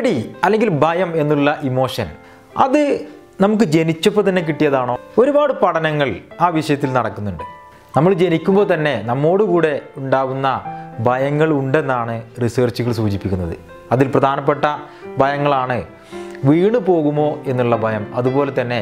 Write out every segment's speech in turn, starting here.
പേടി അല്ലെങ്കിൽ ഭയം എന്നുള്ള ഇമോഷൻ അത് നമുക്ക് ജനിച്ചപ്പോൾ തന്നെ കിട്ടിയതാണോ ഒരുപാട് പഠനങ്ങൾ ആ വിഷയത്തിൽ നടക്കുന്നുണ്ട് നമ്മൾ ജനിക്കുമ്പോൾ തന്നെ നമ്മോടുകൂടെ ഉണ്ടാകുന്ന ഭയങ്ങൾ ഉണ്ടെന്നാണ് റിസർച്ചുകൾ സൂചിപ്പിക്കുന്നത് അതിൽ പ്രധാനപ്പെട്ട ഭയങ്ങളാണ് വീണു പോകുമോ എന്നുള്ള ഭയം അതുപോലെ തന്നെ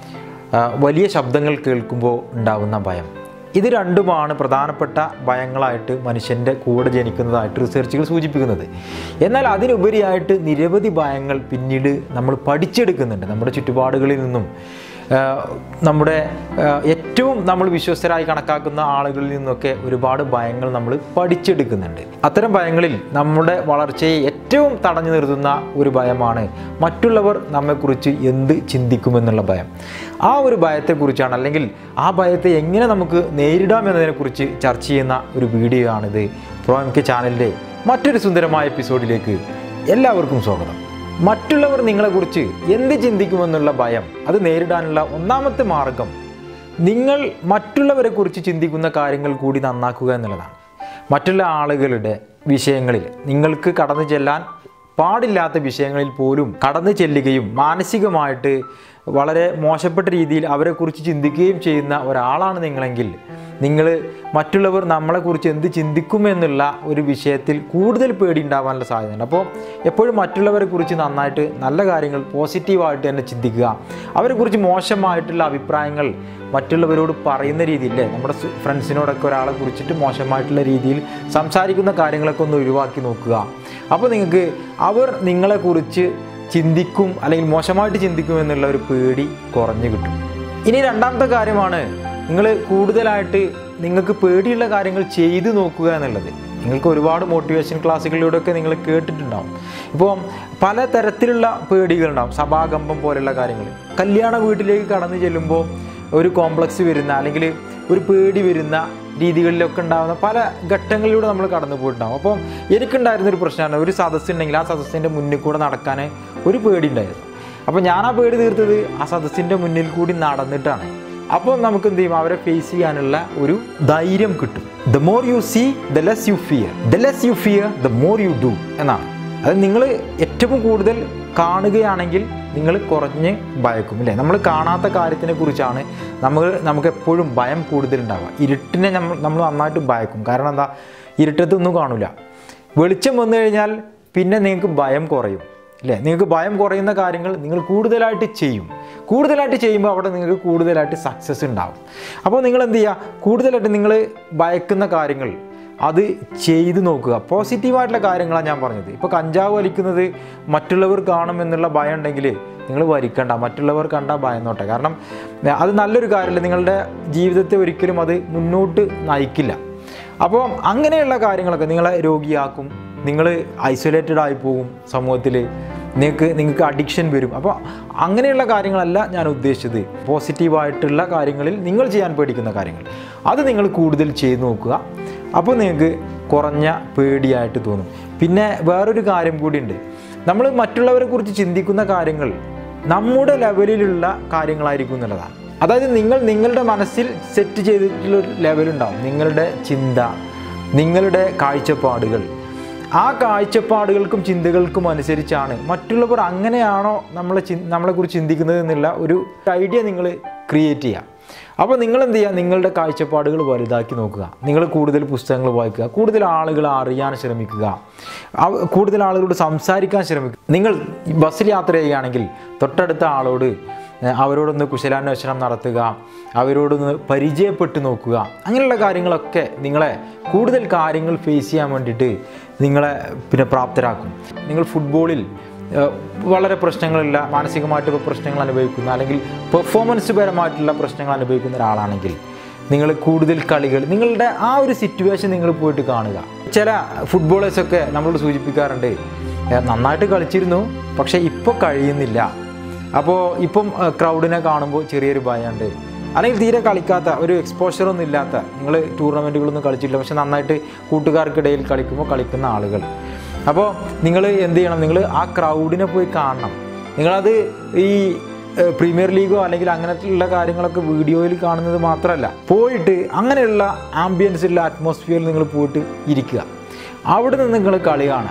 ആ, വലിയ ശബ്ദങ്ങൾ കേൾക്കുമ്പോൾ ഉണ്ടാകുന്ന ഭയം ഇത് രണ്ടുമാണ് പ്രധാനപ്പെട്ട ഭയങ്ങളായിട്ട് മനുഷ്യൻ്റെ കൂടെ ജനിക്കുന്നതായിട്ട് റിസർച്ചുകൾ സൂചിപ്പിക്കുന്നത് എന്നാൽ അതിനുപരിയായിട്ട് നിരവധി ഭയങ്ങൾ പിന്നീട് നമ്മൾ പഠിച്ചെടുക്കുന്നുണ്ട് നമ്മുടെ ചുറ്റുപാടുകളിൽ നിന്നും ആ, നമ്മുടെ ആ, ഏറ്റവും നമ്മൾ വിശ്വസ്തരായി കണക്കാക്കുന്ന ആളുകളിൽ നിന്നൊക്കെ ഒരുപാട് ഭയങ്ങൾ നമ്മൾ പഠിച്ചെടുക്കുന്നുണ്ട് അത്തരം ഭയങ്ങളിൽ നമ്മുടെ വളർച്ചയെ ഏറ്റവും തടഞ്ഞു നിർത്തുന്ന ഒരു ഭയമാണ് മറ്റുള്ളവർ നമ്മെക്കുറിച്ച് എന്ത് ചിന്തിക്കുമെന്നുള്ള ഭയം ആ ഒരു ഭയത്തെക്കുറിച്ചാണ് അല്ലെങ്കിൽ ആ ഭയത്തെ എങ്ങനെ നമുക്ക് നേരിടാം എന്നതിനെക്കുറിച്ച് ചർച്ച ചെയ്യുന്ന ഒരു വീഡിയോ ആണിത് പ്രോ എം കെ ചാനലിൻ്റെ മറ്റൊരു സുന്ദരമായ എപ്പിസോഡിലേക്ക് എല്ലാവർക്കും സ്വാഗതം മറ്റുള്ളവർ നിങ്ങളെക്കുറിച്ച് എന്ത് ചിന്തിക്കുമെന്നുള്ള ഭയം അത് നേരിടാനുള്ള ഒന്നാമത്തെ മാർഗം നിങ്ങൾ മറ്റുള്ളവരെ കുറിച്ച് ചിന്തിക്കുന്ന കാര്യങ്ങൾ കൂടി നന്നാക്കുക എന്നുള്ളതാണ് മറ്റുള്ള ആളുകളുടെ വിഷയങ്ങളിൽ നിങ്ങൾക്ക് കടന്നു ചെല്ലാൻ പാടില്ലാത്ത വിഷയങ്ങളിൽ പോലും കടന്നു ചെല്ലുകയും മാനസികമായിട്ട് വളരെ മോശപ്പെട്ട രീതിയിൽ അവരെക്കുറിച്ച് ചിന്തിക്കുകയും ചെയ്യുന്ന ഒരാളാണ് നിങ്ങളെങ്കിൽ നിങ്ങൾ മറ്റുള്ളവർ നമ്മളെക്കുറിച്ച് എന്ത് ചിന്തിക്കുമെന്നുള്ള ഒരു വിഷയത്തിൽ കൂടുതൽ പേടി ഉണ്ടാവാനുള്ള സാധ്യതയുണ്ട് അപ്പോൾ എപ്പോഴും മറ്റുള്ളവരെ കുറിച്ച് നന്നായിട്ട് നല്ല കാര്യങ്ങൾ പോസിറ്റീവായിട്ട് തന്നെ ചിന്തിക്കുക അവരെക്കുറിച്ച് മോശമായിട്ടുള്ള അഭിപ്രായങ്ങൾ മറ്റുള്ളവരോട് പറയുന്ന രീതിയില്ലേ നമ്മുടെ സു- ഫ്രണ്ട്സിനോടൊക്കെ ഒരാളെ കുറിച്ചിട്ട് മോശമായിട്ടുള്ള രീതിയിൽ സംസാരിക്കുന്ന കാര്യങ്ങളൊക്കെ ഒന്ന് ഒഴിവാക്കി നോക്കുക അപ്പോൾ നിങ്ങൾക്ക് അവർ നിങ്ങളെക്കുറിച്ച് ചിന്തിക്കും അല്ലെങ്കിൽ മോശമായിട്ട് ചിന്തിക്കും എന്നുള്ള ഒരു പേടി കുറഞ്ഞു കിട്ടും ഇനി രണ്ടാമത്തെ കാര്യമാണ് നിങ്ങൾ കൂടുതലായിട്ട് നിങ്ങൾക്ക് പേടിയുള്ള കാര്യങ്ങൾ ചെയ്തു നോക്കുക എന്നുള്ളത് നിങ്ങൾക്ക് ഒരുപാട് മോട്ടിവേഷൻ ക്ലാസ്സുകളിലൂടെയൊക്കെ നിങ്ങൾ കേട്ടിട്ടുണ്ടാവും ഇപ്പോൾ പല തരത്തിലുള്ള പേടികളുണ്ടാവും സഭാകമ്പം പോലുള്ള കാര്യങ്ങൾ കല്യാണ വീട്ടിലേക്ക് കടന്നു ചെല്ലുമ്പോൾ ഒരു കോംപ്ലക്സ് വരുന്ന അല്ലെങ്കിൽ ഒരു പേടി വരുന്ന രീതികളിലൊക്കെ ഉണ്ടാകുന്ന പല ഘട്ടങ്ങളിലൂടെ നമ്മൾ കടന്നു പോയിട്ടുണ്ടാകും അപ്പോൾ എനിക്കുണ്ടായിരുന്ന ഒരു പ്രശ്നമാണ് ഒരു സദസ്സുണ്ടെങ്കിൽ ആ സദസ്സിൻ്റെ മുന്നിൽ കൂടെ നടക്കാൻ ഒരു പേടി ഉണ്ടായിരുന്നു അപ്പോൾ ഞാൻ ആ പേടി തീർത്തത് ആ സദസ്സിൻ്റെ മുന്നിൽ കൂടി നടന്നിട്ടാണ് അപ്പോൾ നമുക്ക് എന്ത് ചെയ്യും അവരെ ഫേസ് ചെയ്യാനുള്ള ഒരു ധൈര്യം കിട്ടും the more you see the less you fear the less you fear the more you do എന്നാണ് അത് നിങ്ങൾ ഏറ്റവും കൂടുതൽ കാണുകയാണെങ്കിൽ നിങ്ങൾ കുറഞ്ഞ് ഭയക്കും അല്ലേ നമ്മൾ കാണാത്ത കാര്യത്തിനെ കുറിച്ചാണ് നമ്മൾ നമുക്ക് എപ്പോഴും ഭയം കൂടുതലുണ്ടാവുക ഇരുട്ടിനെ നമ്മൾ നമ്മൾ നന്നായിട്ട് ഭയക്കും കാരണം എന്താ ഇരുട്ടത്തൊന്നും കാണില്ല വെളിച്ചം വന്നു കഴിഞ്ഞാൽ പിന്നെ നിങ്ങൾക്ക് ഭയം കുറയും അല്ലേ നിങ്ങൾക്ക് ഭയം കുറയുന്ന കാര്യങ്ങൾ നിങ്ങൾ കൂടുതലായിട്ട് ചെയ്യും കൂടുതലായിട്ട് ചെയ്യുമ്പോൾ അവിടെ നിങ്ങൾക്ക് കൂടുതലായിട്ട് സക്സസ് ഉണ്ടാവും അപ്പോൾ നിങ്ങൾ എന്ത് ചെയ്യുക കൂടുതലായിട്ട് നിങ്ങൾ ഭയക്കുന്ന കാര്യങ്ങൾ അത് ചെയ്തു നോക്കുക പോസിറ്റീവായിട്ടുള്ള കാര്യങ്ങളാണ് ഞാൻ പറഞ്ഞത് ഇപ്പോൾ കഞ്ചാവ് വലിക്കുന്നത് മറ്റുള്ളവർ കാണും എന്നുള്ള ഭയം ഉണ്ടെങ്കിൽ നിങ്ങൾ വലിക്കണ്ട മറ്റുള്ളവർ കണ്ടാൽ ഭയന്നോട്ടെ കാരണം അത് നല്ലൊരു കാര്യമല്ല നിങ്ങളുടെ ജീവിതത്തെ ഒരിക്കലും അത് മുന്നോട്ട് നയിക്കില്ല അപ്പോൾ അങ്ങനെയുള്ള കാര്യങ്ങളൊക്കെ നിങ്ങളെ രോഗിയാക്കും നിങ്ങൾ ഐസൊലേറ്റഡ് ആയി പോകും സമൂഹത്തിൽ നിങ്ങൾക്ക് നിങ്ങൾക്ക് അഡിക്ഷൻ വരും അപ്പോൾ അങ്ങനെയുള്ള കാര്യങ്ങളല്ല ഞാൻ ഉദ്ദേശിച്ചത് പോസിറ്റീവായിട്ടുള്ള കാര്യങ്ങളിൽ നിങ്ങൾ ചെയ്യാൻ പേടിക്കുന്ന കാര്യങ്ങൾ അത് നിങ്ങൾ കൂടുതൽ ചെയ്ത് നോക്കുക അപ്പോൾ നിങ്ങൾക്ക് കുറഞ്ഞ പേടിയായിട്ട് തോന്നും പിന്നെ വേറൊരു കാര്യം കൂടിയുണ്ട് നമ്മൾ മറ്റുള്ളവരെ കുറിച്ച് ചിന്തിക്കുന്ന കാര്യങ്ങൾ നമ്മുടെ ലെവലിലുള്ള കാര്യങ്ങളായിരിക്കും എന്നുള്ളതാണ് അതായത് നിങ്ങൾ നിങ്ങളുടെ മനസ്സിൽ സെറ്റ് ചെയ്തിട്ടുള്ള ഒരു ലെവലുണ്ടാവും നിങ്ങളുടെ ചിന്ത നിങ്ങളുടെ കാഴ്ചപ്പാടുകൾ ആ കാഴ്ചപ്പാടുകൾക്കും ചിന്തകൾക്കും അനുസരിച്ചാണ് മറ്റുള്ളവർ അങ്ങനെയാണോ നമ്മളെ ചി നമ്മളെക്കുറിച്ച് ചിന്തിക്കുന്നത് എന്നുള്ള ഒരു ഐഡിയ നിങ്ങൾ ക്രിയേറ്റ് ചെയ്യുക അപ്പോൾ നിങ്ങൾ എന്ത് ചെയ്യുക നിങ്ങളുടെ കാഴ്ചപ്പാടുകൾ വലുതാക്കി നോക്കുക നിങ്ങൾ കൂടുതൽ പുസ്തകങ്ങൾ വായിക്കുക കൂടുതൽ ആളുകളെ അറിയാൻ ശ്രമിക്കുക അവ- കൂടുതൽ ആളുകളോട് സംസാരിക്കാൻ ശ്രമിക്കുക നിങ്ങൾ ബസ്സിൽ യാത്ര ചെയ്യുകയാണെങ്കിൽ തൊട്ടടുത്ത ആളോട് ഏഹ്, അവരോടൊന്ന് കുശലാന്വേഷണം നടത്തുക അവരോടൊന്ന് പരിചയപ്പെട്ട് നോക്കുക അങ്ങനെയുള്ള കാര്യങ്ങളൊക്കെ നിങ്ങളെ കൂടുതൽ കാര്യങ്ങൾ ഫേസ് ചെയ്യാൻ വേണ്ടിയിട്ട് നിങ്ങളെ പിന്നെ പ്രാപ്തരാക്കും നിങ്ങൾ ഫുട്ബോളിൽ ഏഹ് വളരെ പ്രശ്നങ്ങളില്ല മാനസികമായിട്ട് ഇപ്പോൾ പ്രശ്നങ്ങൾ അനുഭവിക്കുന്ന അല്ലെങ്കിൽ പെർഫോമൻസ് പരമായിട്ടുള്ള പ്രശ്നങ്ങൾ അനുഭവിക്കുന്ന ഒരാളാണെങ്കിൽ നിങ്ങൾ കൂടുതൽ കളികൾ നിങ്ങളുടെ ആ ഒരു സിറ്റുവേഷൻ നിങ്ങൾ പോയിട്ട് കാണുക ചില ഫുട്ബോളേഴ്സൊക്കെ നമ്മളോട് സൂചിപ്പിക്കാറുണ്ട് "ഏഹ് നന്നായിട്ട് കളിച്ചിരുന്നു പക്ഷേ ഇപ്പോൾ കഴിയുന്നില്ല അപ്പോൾ ഇപ്പം ക്രൗഡിനെ കാണുമ്പോൾ ചെറിയൊരു ഭയമുണ്ട് അല്ലെങ്കിൽ തീരെ കളിക്കാത്ത ഒരു എക്സ്പോഷറൊന്നും ഇല്ലാത്ത നിങ്ങൾ ടൂർണമെൻറ്റുകളൊന്നും കളിച്ചില്ല പക്ഷെ നന്നായിട്ട് കൂട്ടുകാർക്കിടയിൽ കളിക്കുമ്പോൾ കളിക്കുന്ന ആളുകൾ അപ്പോൾ നിങ്ങൾ എന്ത് ചെയ്യണം നിങ്ങൾ ആ ക്രൗഡിനെ പോയി കാണണം നിങ്ങളത് ഈ ഏഹ്, പ്രീമിയർ ലീഗോ അല്ലെങ്കിൽ അങ്ങനെയുള്ള കാര്യങ്ങളൊക്കെ വീഡിയോയിൽ കാണുന്നത് മാത്രമല്ല പോയിട്ട് അങ്ങനെയുള്ള ആംബിയൻസിലുള്ള അറ്റ്മോസ്ഫിയറിൽ നിങ്ങൾ പോയിട്ട് ഇരിക്കുക അവിടെ നിന്ന് നിങ്ങൾ കളി കാണാം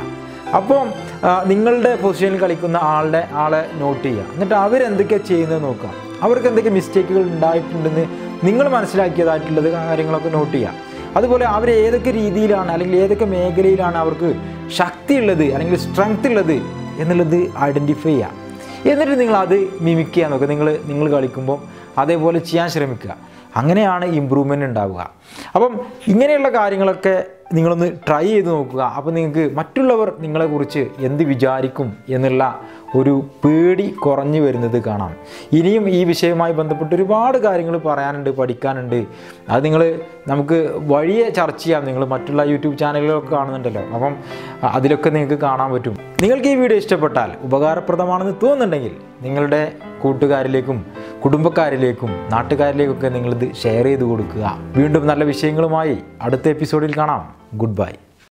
അപ്പോൾ ആ, നിങ്ങളുടെ പൊസിഷനിൽ കളിക്കുന്ന ആളുടെ ആളെ നോട്ട് ചെയ്യുക എന്നിട്ട് അവരെന്തൊക്കെയാണ് ചെയ്യുന്നത് നോക്കുക അവർക്ക് എന്തൊക്കെ മിസ്റ്റേക്കുകൾ ഉണ്ടായിട്ടുണ്ടെന്ന് നിങ്ങൾ മനസ്സിലാക്കിയതായിട്ടുള്ളത് കാര്യങ്ങളൊക്കെ നോട്ട് ചെയ്യുക അതുപോലെ അവർ ഏതൊക്കെ രീതിയിലാണ് അല്ലെങ്കിൽ ഏതൊക്കെ മേഖലയിലാണ് അവർക്ക് ശക്തിയുള്ളത് അല്ലെങ്കിൽ സ്ട്രെങ്ത് ഉള്ളത് എന്നുള്ളത് ഐഡൻറ്റിഫൈ ചെയ്യുക എന്നിട്ട് നിങ്ങൾ അത് മിമിക് ചെയ്യാൻ നോക്കുക നിങ്ങൾ നിങ്ങൾ കളിക്കുമ്പോൾ അതേപോലെ ചെയ്യാൻ ശ്രമിക്കുക അങ്ങനെയാണ് ഇമ്പ്രൂവ്മെൻ്റ് ഉണ്ടാവുക അപ്പം ഇങ്ങനെയുള്ള കാര്യങ്ങളൊക്കെ നിങ്ങളൊന്ന് ട്രൈ ചെയ്ത് നോക്കുക അപ്പോൾ നിങ്ങൾക്ക് മറ്റുള്ളവർ നിങ്ങളെക്കുറിച്ച് എന്ത് വിചാരിക്കും എന്നുള്ള ഒരു പേടി കുറഞ്ഞു വരുന്നത് കാണാം ഇനിയും ഈ വിഷയവുമായി ബന്ധപ്പെട്ട് ഒരുപാട് കാര്യങ്ങൾ പറയാനുണ്ട് പഠിക്കാനുണ്ട് അത് നിങ്ങൾ നമുക്ക് വഴിയെ ചർച്ച ചെയ്യാം നിങ്ങൾ മറ്റുള്ള യൂട്യൂബ് ചാനലുകളൊക്കെ കാണുന്നുണ്ടല്ലോ അപ്പം അതിലൊക്കെ നിങ്ങൾക്ക് കാണാൻ പറ്റും നിങ്ങൾക്ക് ഈ വീഡിയോ ഇഷ്ടപ്പെട്ടാൽ ഉപകാരപ്രദമാണെന്ന് തോന്നുന്നുണ്ടെങ്കിൽ നിങ്ങളുടെ കൂട്ടുകാരിലേക്കും കുടുംബക്കാരിലേക്കും നാട്ടുകാരിലേക്കൊക്കെ നിങ്ങളിത് ഷെയർ ചെയ്ത് കൊടുക്കുക വീണ്ടും നല്ല വിഷയങ്ങളുമായി അടുത്ത എപ്പിസോഡിൽ കാണാം ഗുഡ് ബൈ